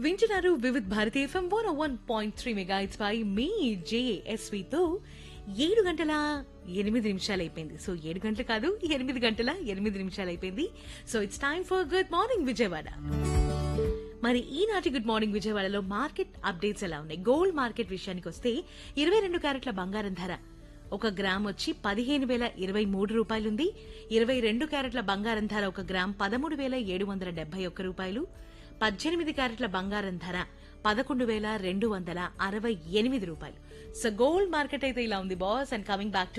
వింటున్నారు Vividh Bharati FM one one point three mega పై మీ జేఎస్వితో ఏడు గంటల ఎనిమిది నిమిషాలు అయిపోయింది సో ఏడు గంటలు కాదు ఎనిమిది గంటల ఎనిమిది నిమిషాలు అయిపోయింది so it's time for good morning Vijayawada మరి ఈనాటి గుడ్ మార్నింగ్ విజయవాడలో మార్కెట్ అప్డేట్స్ ఎలా ఉన్నాయి గోల్డ్ మార్కెట్ విషయానికి వస్తే ఇరవై రెండు క్యారెట్ల బంగారం ధర ఒక గ్రామ్ వచ్చి పదిహేను వేల ఇరవై మూడు రూపాయలుంది ఇరవై రెండు క్యారెట్ల బంగారం ధర ఒక గ్రామ్ పదమూడు వేల ఏడు వందల డెబ్బై ఒక్క రూపాయలు పద్దెనిమిది క్యారెట్ల బంగారం ధర పదకొండు వేల రెండు వందల అరవై ఎనిమిది రూపాయలు సో గోల్డ్ మార్కెట్ అయితే ఇలా ఉంది boss and coming back to